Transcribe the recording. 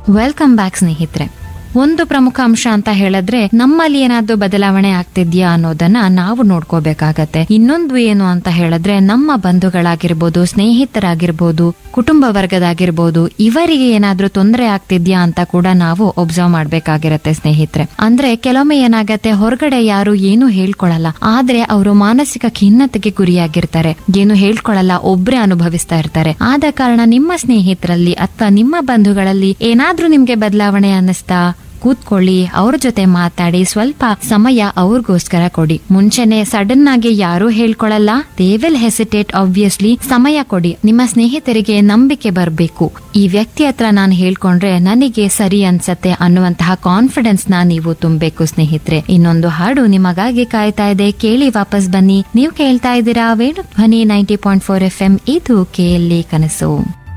welcome back ಸ್ನೇಹಿತರೆ ಒಂದು ಪ್ರಮುಖ ಅಂಶ ಅಂತ ಹೇಳಿದ್ರೆ ನಮ್ಮಲ್ಲಿ ಏನಾದ್ರೂ ಬದಲಾವಣೆ ಆಗ್ತಿದ್ಯಾ ಅನ್ನೋದನ್ನ ನಾವು ನೋಡ್ಕೋಬೇಕಾಗತ್ತೆ ಇನ್ನೊಂದು ಏನು ಅಂತ ಹೇಳಿದ್ರೆ ನಮ್ಮ ಬಂಧುಗಳಾಗಿರ್ಬೋದು ಸ್ನೇಹಿತರಾಗಿರ್ಬೋದು ಕುಟುಂಬ ವರ್ಗದಾಗಿರ್ಬೋದು ಇವರಿಗೆ ಏನಾದ್ರೂ ತೊಂದರೆ ಆಗ್ತಿದ್ಯಾ ಅಂತ ಕೂಡ ನಾವು ಒಬ್ಸರ್ವ್ ಮಾಡ್ಬೇಕಾಗಿರತ್ತೆ ಸ್ನೇಹಿತರೆ ಅಂದ್ರೆ ಕೆಲವೊಮ್ಮೆ ಏನಾಗತ್ತೆ ಹೊರಗಡೆ ಯಾರು ಏನು ಹೇಳ್ಕೊಳಲ್ಲ ಆದ್ರೆ ಅವರು ಮಾನಸಿಕ ಖಿನ್ನತೆಗೆ ಗುರಿಯಾಗಿರ್ತಾರೆ ಏನು ಹೇಳ್ಕೊಳಲ್ಲ ಒಬ್ರೇ ಅನುಭವಿಸ್ತಾ ಇರ್ತಾರೆ ಆದ ಕಾರಣ ನಿಮ್ಮ ಸ್ನೇಹಿತರಲ್ಲಿ ಅಥವಾ ನಿಮ್ಮ ಬಂಧುಗಳಲ್ಲಿ ಏನಾದ್ರೂ ನಿಮ್ಗೆ ಬದಲಾವಣೆ ಅನ್ನಿಸ್ತಾ ಕೂತ್ಕೊಳ್ಳಿ ಅವ್ರ ಜೊತೆ ಮಾತಾಡಿ ಸ್ವಲ್ಪ ಸಮಯ ಅವ್ರಿಗೋಸ್ಕರ ಕೊಡಿ ಮುಂಚೆನೆ ಸಡನ್ ಆಗಿ ಯಾರೂ ಹೇಳ್ಕೊಳಲ್ಲ ದೇ ವಿಲ್ ಹೆಸಿಟೇಟ್ ಆಬ್ವಿಯಸ್ಲಿ ಸಮಯ ಕೊಡಿ ನಿಮ್ಮ ಸ್ನೇಹಿತರಿಗೆ ನಂಬಿಕೆ ಬರಬೇಕು ಈ ವ್ಯಕ್ತಿ ಹತ್ರ ನಾನು ಹೇಳ್ಕೊಂಡ್ರೆ ನನಗೆ ಸರಿ ಅನ್ಸತ್ತೆ ಅನ್ನುವಂತಹ ಕಾನ್ಫಿಡೆನ್ಸ್ ನ ನೀವು ತುಂಬಬೇಕು ಸ್ನೇಹಿತರೆ ಇನ್ನೊಂದು ಹಾಡು ನಿಮಗಾಗಿ ಕಾಯ್ತಾ ಇದೆ ಕೇಳಿ ವಾಪಸ್ ಬನ್ನಿ ನೀವು ಕೇಳ್ತಾ ಇದ್ದೀರಾ Venu Dhwani ninety point four F M ಇದು ಕೆಎಲ್ಇ ಕನಸು